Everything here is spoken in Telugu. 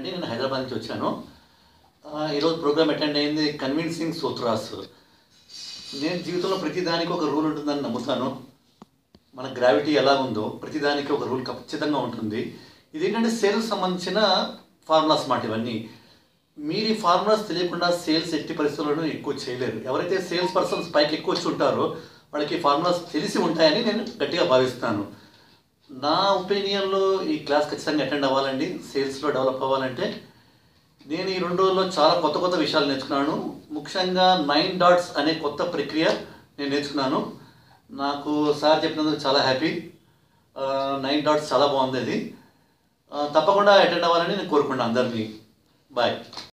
అండి నేను హైదరాబాద్ నుంచి వచ్చాను ఆ, ఈరోజు ప్రోగ్రామ్ అటెండ్ అయింది కన్విన్సింగ్ సూత్రాస్ నేను జీవితంలో ప్రతిదానికి ఒక రూల్ ఉంటుందని నమ్ముతాను మన గ్రావిటీ ఎలా ఉందో ప్రతిదానికి ఒక రూల్ ఖచ్చితంగా ఉంటుంది ఇదేంటంటే సేల్స్ సంబంధించిన ఫార్ములాస్ మాట ఇవన్నీ మీరు ఈ ఫార్ములాస్ తెలియకుండా సేల్స్ ఎట్టి పరిస్థితుల్లోనూ ఎక్కువ చేయలేరు ఎవరైతే సేల్స్ పర్సన్స్ పైకి ఎక్కువ వచ్చి ఉంటారో వాళ్ళకి ఈ ఫార్ములాస్ తెలిసి ఉంటాయని నేను గట్టిగా భావిస్తాను నా ఒపీనియన్లో ఈ క్లాస్ ఖచ్చితంగా అటెండ్ అవ్వాలండి సేల్స్లో డెవలప్ అవ్వాలంటే నేను ఈ రెండు రోజుల్లో చాలా కొత్త కొత్త విషయాలు నేర్చుకున్నాను ముఖ్యంగా నైన్ డాట్స్ అనే కొత్త ప్రక్రియ నేను నేర్చుకున్నాను నాకు సార్ చెప్పినందుకు చాలా హ్యాపీ నైన్ డాట్స్ చాలా బాగుంది అది ఆ, తప్పకుండా అటెండ్ అవ్వాలని నేను కోరుకున్నాను అందరినీ బాయ్